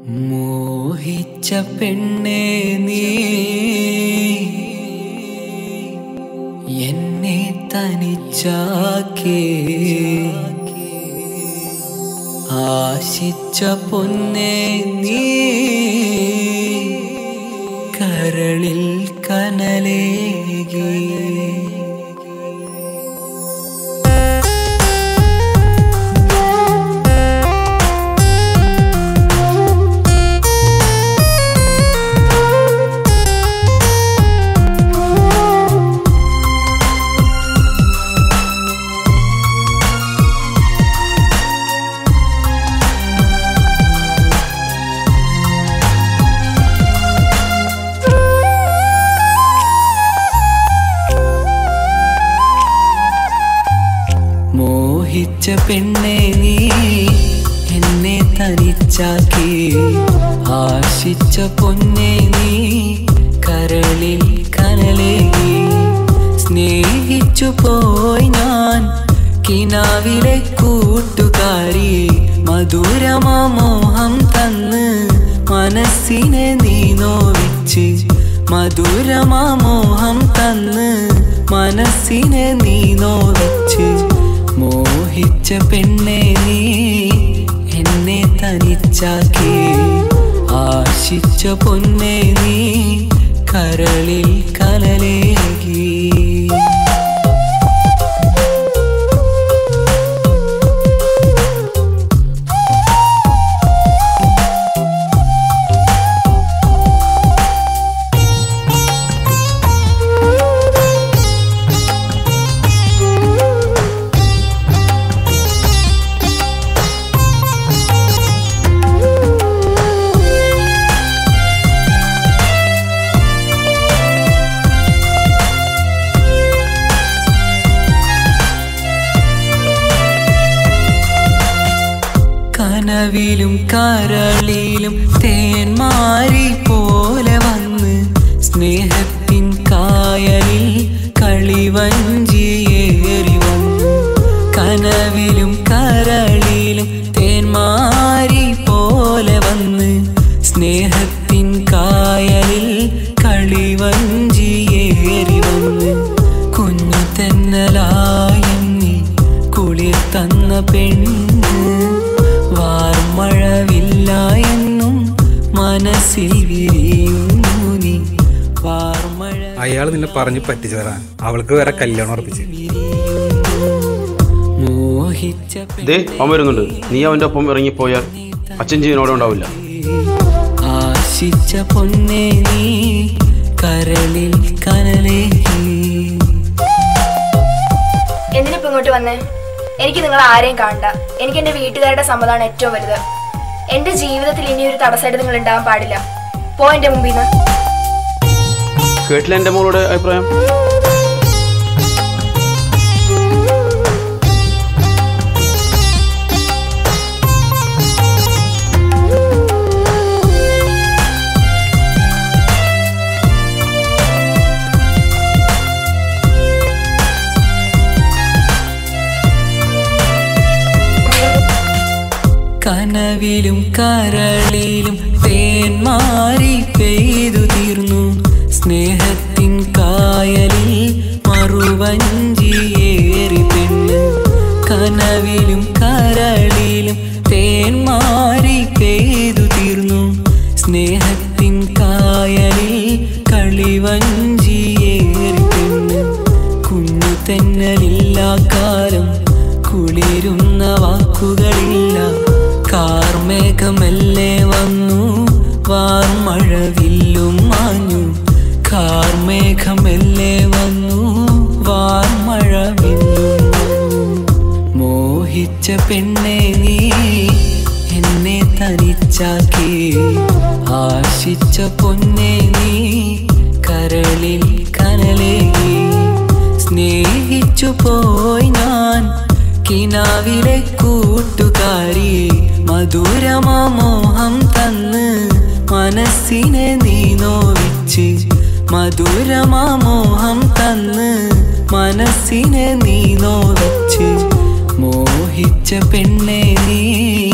മോഹിച്ച പെണ്ണേ നീ എന്നെ തനിച്ചാക്കേ ആശിച്ച പൊന്നേ നീ കരളിൽ കനലേകി മോഹിച്ച പെണ്ണെ നീ എന്നെ തനിച്ചാക്കി ആശിച്ച പൊന്നെ നീ കരളിൽ കനലേകി സ്നേഹിച്ചു പോയി ഞാൻ കിനാവിലെ കൂട്ടുകാരി മധുരമോഹം തന്ന് മനസ്സിനെ നീ നോവിച്ച് മധുരമോഹം തന്ന് മനസ്സിനെ നീ നോവിച്ച് മോഹിച്ച പെണ്ണെ നീ എന്നെ തനിച്ചാക്കി ആശിച്ച പൊന്നെ നീ കരളിൽ കനലേകി കനവിലും കരളിലും തേന്മാരി പോലെ വന്ന് സ്നേഹത്തിൻ കായലിൽ കളിവഞ്ചിയേറി വന്നു കനവിലും കരളിലും തേന്മാരി പോലെ വന്ന് സ്നേഹത്തിൻ കായലിൽ കളിവഞ്ചിയേറി വന്ന് കുഞ്ഞു തെന്നലായെന്നി കുളിർ തന്ന പെണ്ണ് വാർമഴവില്ല എന്നും മനസ്സിൽ വിരിയുന്നു നീ വാർമഴ അയാൾ നിന്നെ പറഞ്ഞു പറ്റിച്ചതാ അവൾക്ക് വേറെ കല്യാണം ഉറപ്പിച്ച് മോഹിച്ച ദേ അവൻ വരുന്നുണ്ട് നീ അവൻ്റെ ഒപ്പം ഇറങ്ങിപ്പോയാൽ അച്ഛൻ ജീവനോടെ ഉണ്ടാവില്ല ആശിച്ച പൊന്നെ നീ കരളിൽ കനലേകി എന്തിനിപ്പോ ഇങ്ങോട്ട് വന്നേ എനിക്ക് നിങ്ങൾ ആരെയും കാണണ്ട എനിക്ക് എന്റെ വീട്ടുകാരുടെ സമ്മതമാണ് ഏറ്റവും വലുത് എന്റെ ജീവിതത്തിൽ ഇനി ഒരു തടസ്സമായിട്ട് നിങ്ങൾ ഉണ്ടാവാൻ പാടില്ല പോ എന്റെ മുമ്പിൽ നിന്ന് കേട്ടില്ല എൻ്റെ മോളുടെ അഭിപ്രായം കനവിലും കരളിലും തേന്മാരി പെയ്തു തീർന്നു സ്നേഹത്തിൻ കായലിൽ മറുവഞ്ചിയേറി പെണ്ണ് കനവിലും കരളിലും തേന്മാരി പെയ്തു തീർന്നു സ്നേഹത്തിൻ കായലിൽ കളിവഞ്ചിയേറി പെണ്ണ് കുഞ്ഞു തെന്നലില്ല കാലം കുളിരുന്ന വാക്കുകളില്ല കാർമേഘമെല്ലെ വന്നു വാർമഴവില്ലും മാഞ്ഞു കാർമേഘമെല്ലെ വന്നു വാർമഴവില്ലും മാഞ്ഞു മോഹിച്ച പെണ്ണെ നീ എന്നെ തനിച്ചാക്കി ആശിച്ച പൊന്നെ നീ കരളിൽ കനലേകി സ്നേഹിച്ചു പോയി ഞാൻ കിനാവിലെ കൂട്ടുകാരി മധുരമോഹം തന്ന് മനസ്സിനെ നീ നോവിച്ച് മധുരമോഹം തന്ന് മനസ്സിനെ നീ നോവിച്ച് മോഹിച്ച പെണ്ണെ നീ